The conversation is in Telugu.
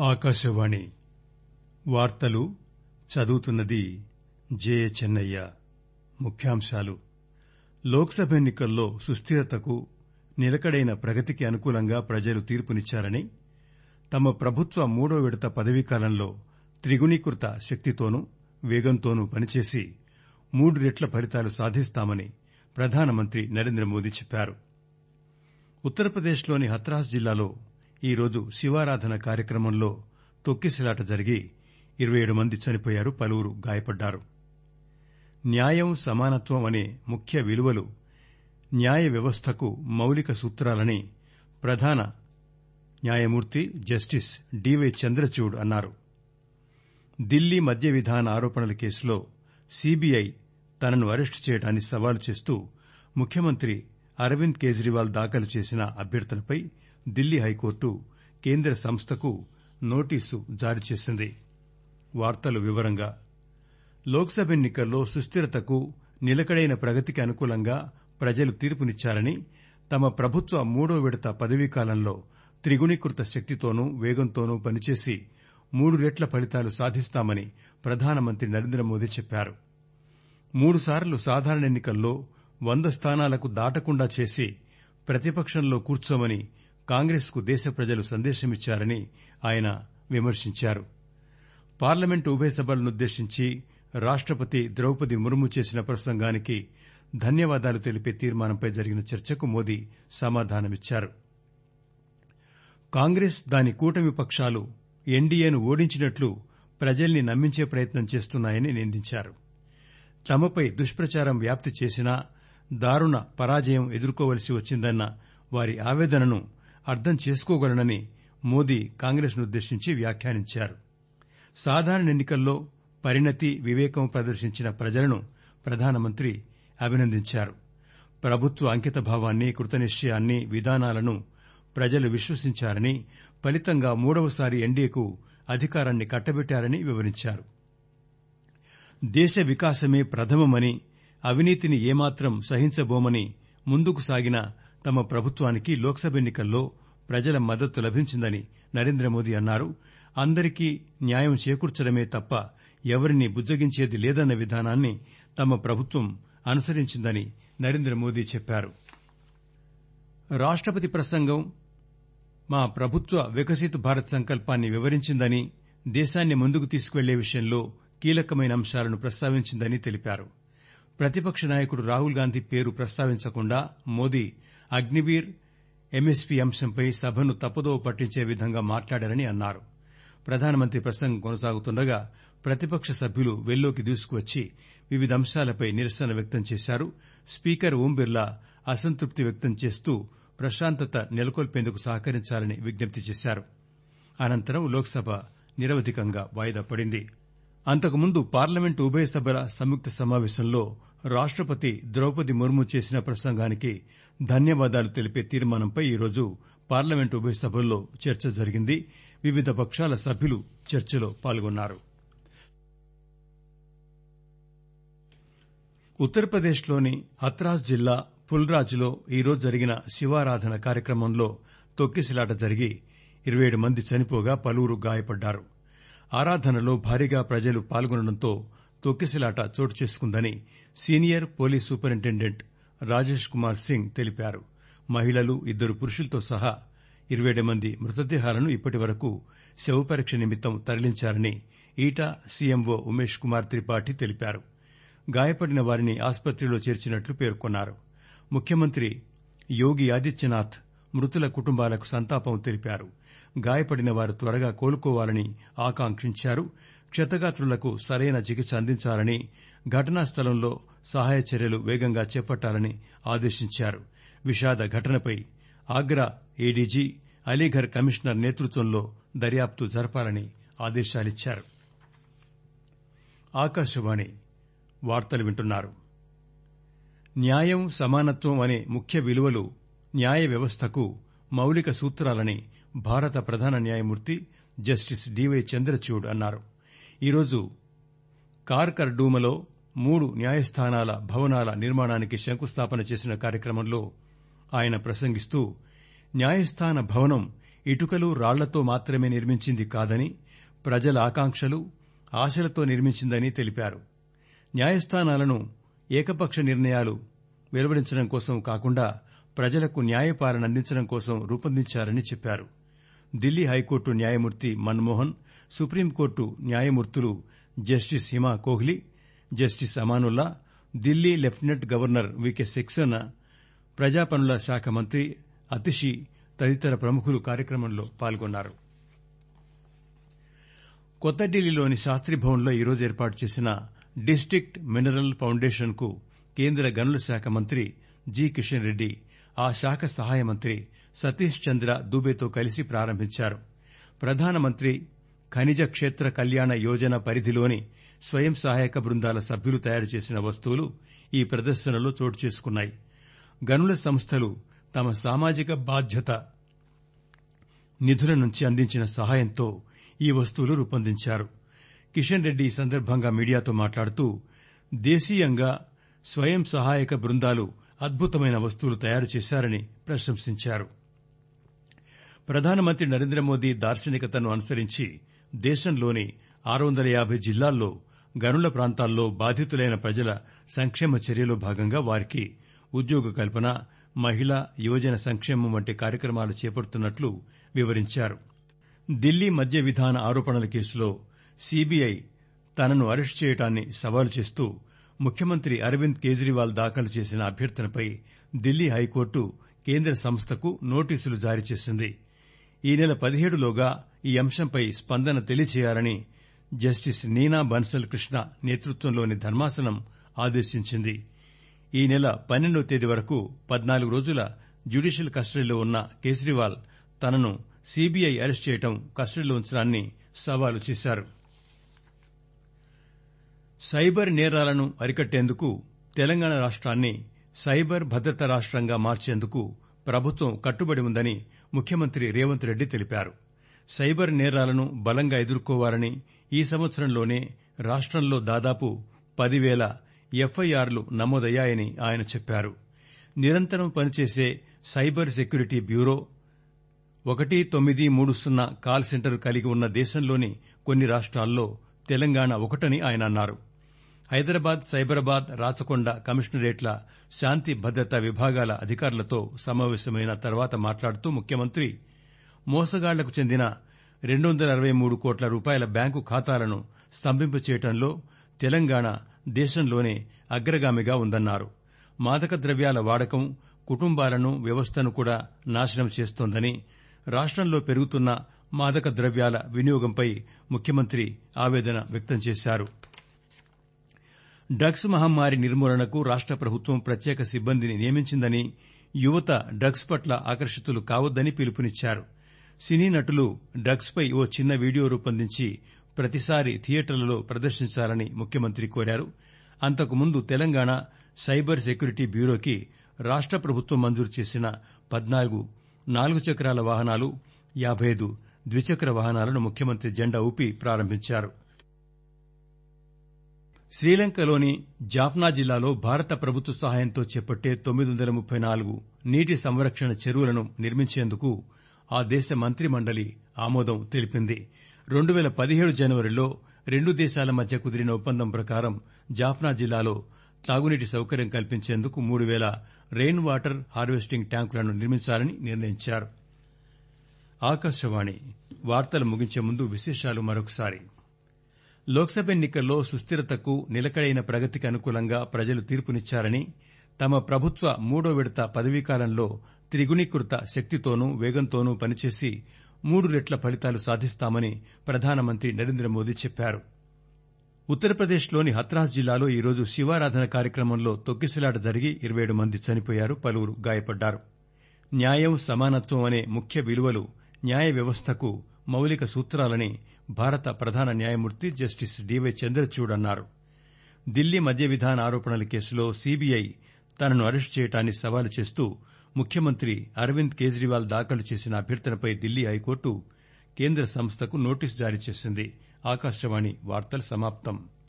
ఆకాశవాణి వార్తలు చదువుతున్నది జే చెన్నయ్య ముఖ్యాంశాలు లోక్ సభ ఎన్నికల్లో సుస్దిరతకు నిలకడైన ప్రగతికి అనుకూలంగా ప్రజలు తీర్పునిచ్చారని తమ ప్రభుత్వ మూడో విడత పదవీకాలంలో త్రిగుణీకృత శక్తితోనూ వేగంతోనూ పనిచేసి మూడు రెట్ల ఫలితాలు సాధిస్తామని ప్రధానమంత్రి నరేంద్రమోదీ చెప్పారు ఉత్తరప్రదేశ్లోని హత్రాస్ జిల్లాలో ఈరోజు శివారాధన కార్యక్రమంలో తొక్కిసలాట జరిగి ఇరవై ఏడు మంది చనిపోయారు పలువురు గాయపడ్డారు న్యాయం సమానత్వం అనే ముఖ్య విలువలు న్యాయ వ్యవస్థకు మౌలిక సూత్రాలని ప్రధాన న్యాయమూర్తి జస్టిస్ డివై చంద్రచూడ్ అన్నారు ఢిల్లీ మద్య విధాన ఆరోపణల కేసులో సీబీఐ తనను అరెస్టు చేయడాన్ని సవాలు చేస్తూ ముఖ్యమంత్రి అరవింద్ కేజ్రీవాల్ దాఖలు చేసిన అభ్యర్థనపై ఢిల్లీ హైకోర్టు కేంద్ర సంస్థకు నోటీసు జారీ చేసింది లోక్ సభ ఎన్నికల్లో సుస్దిరతకు నిలకడైన ప్రగతికి అనుకూలంగా ప్రజలు తీర్పునిచ్చారని తమ ప్రభుత్వ మూడో విడత పదవీకాలంలో త్రిగుణీకృత శక్తితోనూ వేగంతోనూ పనిచేసి మూడు రెట్ల ఫలితాలు సాధిస్తామని ప్రధానమంత్రి నరేంద్రమోదీ చెప్పారు మూడుసార్లు సాధారణ ఎన్నికల్లో వంద స్థానాలకు దాటకుండా చేసి ప్రతిపక్షంలో కూర్చోమని కాంగ్రెస్ కు దేశ ప్రజలు సందేశమిచ్చారని ఆయన విమర్శించారు పార్లమెంటు ఉభయ సభలనుద్దేశించి రాష్టపతి ద్రౌపది ముర్ము చేసిన ప్రసంగానికి ధన్యవాదాలు తెలిపే తీర్మానంపై జరిగిన చర్చకు మోదీ సమాధానమిచ్చారు కాంగ్రెస్ దాని కూటమి పక్షాలు ఎన్డీఏను ఓడించినట్లు ప్రజల్ని నమ్మించే ప్రయత్నం చేస్తున్నాయని నిందించారు తమపై దుష్ప్రచారం వ్యాప్తి చేసినా దారుణ పరాజయం ఎదుర్కోవలసి వచ్చిందన్న వారి ఆవేదనను అర్థం చేసుకోగలనని మోదీ కాంగ్రెస్ నుద్దేశించి వ్యాఖ్యానించారు సాధారణ ఎన్నికల్లో పరిణతి వివేకం ప్రదర్శించిన ప్రజలను ప్రధానమంత్రి అభినందించారు ప్రభుత్వ అంకితభావాన్ని కృతనిశ్చయాన్ని విధానాలను ప్రజలు విశ్వసించారని ఫలితంగా మూడవసారి ఎన్డీఏకు అధికారాన్ని కట్టబెట్టారని వివరించారు దేశ వికాసమే ప్రథమమని అవినీతిని ఏమాత్రం సహించబోమని ముందుకు సాగిన తమ ప్రభుత్వానికి లోక్సభ ఎన్నికల్లో ప్రజల మద్దతు లభించిందని నరేంద్రమోదీ అన్నారు అందరికీ న్యాయం చేకూర్చడమే తప్ప ఎవరినీ బుజ్జగించేది లేదన్న విధానాన్ని తమ ప్రభుత్వం అనుసరించిందని నరేంద్రమోదీ చెప్పారు రాష్టపతి ప్రసంగం మా ప్రభుత్వ వికసిత్ భారత్ సంకల్పాన్ని వివరించిందని దేశాన్ని ముందుకు తీసుకువెళ్లే విషయంలో కీలకమైన అంశాలను ప్రస్తావించిందని తెలిపారు ప్రతిపక్ష నాయకుడు రాహుల్ గాంధీ పేరు ప్రస్తావించకుండా మోదీ అగ్నివీర్ ఎంఎస్పీ అంశంపై సభను తప్పుదోవ పట్టించే విధంగా మాట్లాడారని అన్నారు ప్రధానమంత్రి ప్రసంగం కొనసాగుతుండగా ప్రతిపక్ష సభ్యులు వెల్లోకి దూసుకువచ్చి వివిధ అంశాలపై నిరసన వ్యక్తం చేశారు స్పీకర్ ఓం బిర్లా అసంతృప్తి వ్యక్తం చేస్తూ ప్రశాంతత నెలకొల్పేందుకు సహకరించాలని విజ్ఞప్తి చేశారు అనంతరం లోక్సభ నిరవధికంగా వాయిదా పడింది అంతకుముందు పార్లమెంటు ఉభయ సభల సంయుక్త సమావేశంలో రాష్టపతి ద్రౌపది ముర్ము చేసిన ప్రసంగానికి ధన్యవాదాలు తెలిపే తీర్మానంపై ఈరోజు పార్లమెంటు ఉభయ సభల్లో చర్చ జరిగింది వివిధ పక్షాల సభ్యులు చర్చలో పాల్గొన్నారు ఉత్తరప్రదేశ్లోని హత్రాస్ జిల్లా ఫుల్రాజ్లో ఈరోజు జరిగిన శివారాధన కార్యక్రమంలో తొక్కిసలాట జరిగి ఇరవై ఏడు మంది చనిపోగా పలువురు గాయపడ్డారు ఆరాధనలో భారీగా ప్రజలు పాల్గొనడంతో తొక్కిసలాట చోటు చేసుకుందని senior police superintendent Rajesh Kumar Singh తెలిపారు మహిళలు ఇద్దరు పురుషులతో సహా ఇరవై ఏడు మంది మృతదేహాలను ఇప్పటి వరకు శవపరీక్ష నిమిత్తం తరలించారని ఈటా సీఎంఓ ఉమేష్ కుమార్ త్రిపాఠి తెలిపారు గాయపడిన వారిని ఆసుపత్రిలో చేర్చినట్లు పేర్కొన్నారు ముఖ్యమంత్రి యోగి ఆదిత్యనాథ్ మృతుల కుటుంబాలకు సంతాపం తెలిపారు గాయపడిన వారు త్వరగా కోలుకోవాలని ఆకాంక్షించారు క్షతగాత్రులకు సరైన చికిత్స అందించాలని ఘటనా స్థలంలో సహాయ చర్యలు వేగంగా చేపట్టాలని ఆదేశించారు విషాద ఘటనపై ఆగ్రా ఏడీజీ అలీఘర్ కమిషనర్ నేతృత్వంలో దర్యాప్తు జరపాలని ఆదేశాలిచ్చారు ఆకాశవాణి వార్తలు వింటున్నారు న్యాయం సమానత్వం అనే ముఖ్య విలువలు న్యాయ వ్యవస్థకు మౌలిక సూత్రాలని భారత ప్రధాన న్యాయమూర్తి జస్టిస్ డివై చంద్రచూడ్ అన్నారు ఈరోజు కార్కర్డూమలో మూడు న్యాయస్థానాల భవనాల నిర్మాణానికి శంకుస్థాపన చేసిన కార్యక్రమంలో ఆయన ప్రసంగిస్తూ న్యాయస్థాన భవనం ఇటుకలు రాళ్లతో మాత్రమే నిర్మించింది కాదని ప్రజల ఆకాంక్షలు ఆశలతో నిర్మించిందని తెలిపారు న్యాయస్థానాలను ఏకపక్ష నిర్ణయాలు వెలువడించడం కోసం కాకుండా ప్రజలకు న్యాయపాలన అందించడం కోసం రూపొందించారని చెప్పారు ఢిల్లీ హైకోర్టు న్యాయమూర్తి మన్మోహన్ సుప్రీంకోర్టు న్యాయమూర్తులు justice Hima Kohli justice Amanullah Delhi lieutenant governor V K Saxena ప్రజాపనుల శాఖ మంత్రి అతిషి తదితర ప్రముఖులు కార్యక్రమంలో పాల్గొన్నారు కొత్త ఢిల్లీలోని శాస్త్రి భవన్లో ఈరోజు ఏర్పాటు చేసిన డిస్టిక్ట్ మినరల్ ఫౌండేషన్ కు కేంద్ర గనుల శాఖ మంత్రి జి కిషన్ రెడ్డి ఆ శాఖ సహాయ మంత్రి సతీష్ చంద్ర దూబేతో కలిసి ప్రారంభించారు ప్రధానమంత్రి ఖనిజ క్షేత్ర కళ్యాణ యోజన పరిధిలోని స్వయం సహాయక బృందాల సభ్యులు తయారు చేసిన వస్తువులు ఈ ప్రదర్శనలో చోటు చేసుకున్నాయి గనుల సంస్థలు తమ సామాజిక బాధ్యత నిధుల నుంచి అందించిన సహాయంతో ఈ వస్తువులు రూపొందించారు కిషన్ రెడ్డి ఈ సందర్భంగా మీడియాతో మాట్లాడుతూ దేశీయంగా స్వయం సహాయక బృందాలు అద్భుతమైన వస్తువులు తయారు చేశారని ప్రశంసించారు ప్రధానమంత్రి నరేంద్రమోదీ దార్శనికతను అనుసరించి దేశంలోని ఆరు వందల యాబై జిల్లాల్లో గనుల ప్రాంతాల్లో బాధితులైన ప్రజల సంక్షేమ చర్యలో భాగంగా వారికి ఉద్యోగ కల్పన మహిళా యువజన సంక్షేమం వంటి కార్యక్రమాలు చేపడుతున్నట్లు వివరించారు ఢిల్లీ మద్య విధాన ఆరోపణల కేసులో సీబీఐ తనను అరెస్టు చేయడాన్ని సవాలు చేస్తూ ముఖ్యమంత్రి అరవింద్ కేజ్రీవాల్ దాఖలు చేసిన అభ్యర్థనపై ఢిల్లీ హైకోర్టు కేంద్ర సంస్థకు నోటీసులు జారీ చేసింది ఈ నెల పదిహేడులోగా ఈ అంశంపై స్పందన తెలియచేయాలని జస్టిస్ నీనా బన్సల్ కృష్ణ నేతృత్వంలోని ధర్మాసనం ఆదేశించింది ఈ నెల పన్నెండవ తేదీ వరకు పద్నాలుగు రోజుల జ్యుడిషియల్ కస్టడీలో ఉన్న కేజ్రీవాల్ తనను సీబీఐ అరెస్టు చేయడం కస్టడీలో ఉంచడాన్ని సవాలు చేశారు సైబర్ నేరాలను అరికట్టేందుకు తెలంగాణ రాష్ట్రాన్ని సైబర్ భద్రత రాష్ట్రంగా మార్చేందుకు ప్రభుత్వం కట్టుబడి ఉందని ముఖ్యమంత్రి రేవంత్ రెడ్డి తెలిపారు సైబర్ నేరాలను బలంగా ఎదుర్కోవాలని ఈ సంవత్సరంలోనే రాష్ట్రంలో దాదాపు పదివేల ఎఫ్ఐఆర్లు నమోదయ్యాయని ఆయన చెప్పారు నిరంతరం పనిచేసే సైబర్ సెక్యూరిటీ బ్యూరో ఒకటి తొమ్మిది మూడు సున్నా కాల్ సెంటర్ కలిగి ఉన్న దేశంలోని కొన్ని రాష్ట్రాల్లో తెలంగాణ ఒకటని ఆయన అన్నారు హైదరాబాద్ సైబరాబాద్ రాచకొండ కమిషనరేట్ల శాంతి భద్రతా విభాగాల అధికారులతో సమావేశమైన తర్వాత మాట్లాడుతూ ముఖ్యమంత్రి మోసగాళ్లకు చెందిన రెండు వందల అరవై మూడు కోట్ల రూపాయల బ్యాంకు ఖాతాలను స్తంభింపచేయడంలో తెలంగాణ దేశంలోనే అగ్రగామిగా ఉందన్నారు మాదక ద్రవ్యాల వాడకం కుటుంబాలను వ్యవస్థను కూడా నాశనం చేస్తోందని రాష్ట్రంలో పెరుగుతున్న మాదక ద్రవ్యాల వినియోగంపై ముఖ్యమంత్రి ఆవేదన వ్యక్తం చేశారు డ్రగ్స్ మహమ్మారి నిర్మూలనకు రాష్ట ప్రభుత్వం ప్రత్యేక సిబ్బందిని నియమించిందని యువత డ్రగ్స్ పట్ల ఆకర్షితులు కావద్దని పిలుపునిచ్చారు సినీ నటులు డ్రగ్స్ పై ఓ చిన్న వీడియో రూపొందించి ప్రతిసారి థియేటర్లలో ప్రదర్శించాలని ముఖ్యమంత్రి కోరారు అంతకుముందు తెలంగాణ సైబర్ సెక్యూరిటీ బ్యూరోకి రాష్ట ప్రభుత్వం మంజూరు చేసిన పద్నాలుగు నాలుగు చక్రాల వాహనాలు యాబై ఐదు ద్విచక్ర వాహనాలను ముఖ్యమంత్రి జెండా ఊపి ప్రారంభించారు శ్రీలంకలోని జాఫ్నా జిల్లాలో భారత ప్రభుత్వ సహాయంతో చేపట్టే తొమ్మిది వందల ముప్పై నాలుగు నీటి సంరక్షణ చెరువులను నిర్మించేందుకు ఆ దేశ మంత్రి మండలి ఆమోదం తెలిపింది రెండు పేల పదిహేడు జనవరిలో రెండు దేశాల మధ్య కుదిరిన ఒప్పందం ప్రకారం జాఫ్నా జిల్లాలో తాగునీటి సౌకర్యం కల్పించేందుకు మూడు పేల రెయిన్ వాటర్ హార్వెస్టింగ్ ట్యాంకులను నిర్మించాలని నిర్ణయించారు ఆకాశవాణి వార్తలు ముగించే ముందు విశేషాలు మరొకసారి లోక్సభ ఎన్నికల్లో సుస్థిరతకు నిలకడైన ప్రగతికి అనుకూలంగా ప్రజలు తీర్పునిచ్చారని తమ ప్రభుత్వ మూడో విడత పదవీకాలంలో త్రిగుణీకృత శక్తితోనూ వేగంతోనూ పనిచేసి మూడు రెట్ల ఫలితాలు సాధిస్తామని ప్రధానమంత్రి నరేంద్ర మోదీ చెప్పారు ఉత్తరప్రదేశ్లోని హత్రాస్ జిల్లాలో ఈరోజు శివారాధన కార్యక్రమంలో తొక్కిసలాట జరిగి ఇరవై ఏడు మంది చనిపోయారు పలువురు గాయపడ్డారు న్యాయం సమానత్వం అనే ముఖ్య విలువలు న్యాయ వ్యవస్థకు మౌలిక సూత్రాలని భారత ప్రధాన న్యాయమూర్తి జస్టిస్ డీవై చంద్రచూడ్ అన్నారు ఢిల్లీ మద్య విధాన ఆరోపణల కేసులో సీబీఐ తనను అరెస్టు చేయడాన్ని సవాలు చేస్తూ ముఖ్యమంత్రి అరవింద్ కేజ్రీవాల్ దాఖలు చేసిన అభ్యర్థనపై ఢిల్లీ హైకోర్టు కేంద్ర సంస్థకు నోటీసు జారీ చేసింది ఆకాశవాణి వార్తలు సమాప్తం